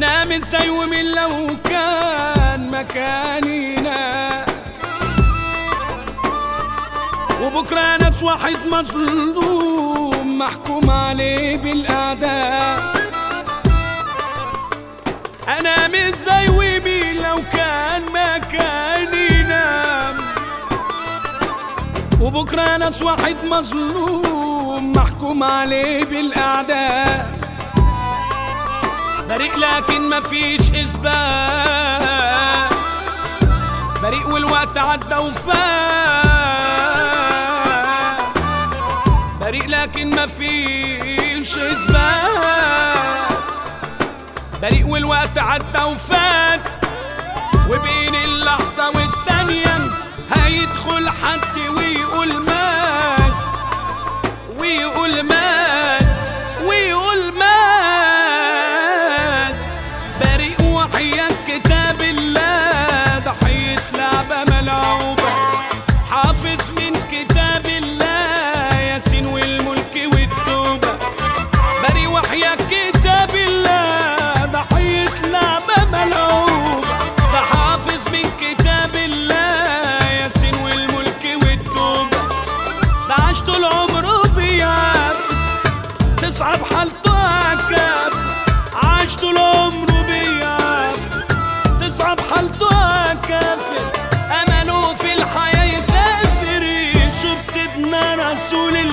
انا من زي ومن لو كان مكاننا وبكره ناس واحد مظلوم محكوم عليه بالاعداء انا مش زي ومين لو كان مكاننا وبكره ناس واحد مظلوم محكوم عليه بالاعداء بريء لكن مفيش اثبات بريء والوقت عدى وفات بريء لكن مفيش اثبات بريء والوقت عدى وفات وبين اللحظة والتانية هيدخل حد ويقول مات ويقول مات ويقول مات بريء وحياة كتاب الله ضحية لعبة ملعوبة حافظ من كتاب الله ياسين والملك والتوبة بريء وحياة كتاب الله ضحية لعبة ملعوبة ده حافظ من كتاب الله ياسين والملك والتوبة ده عاش طول عمره بيعافر تصعب حالته عكاف عاش طول عمره بيعافر تصعب حالته عكافر أمله في الحياة يسافر يشوف سيدنا رسول الله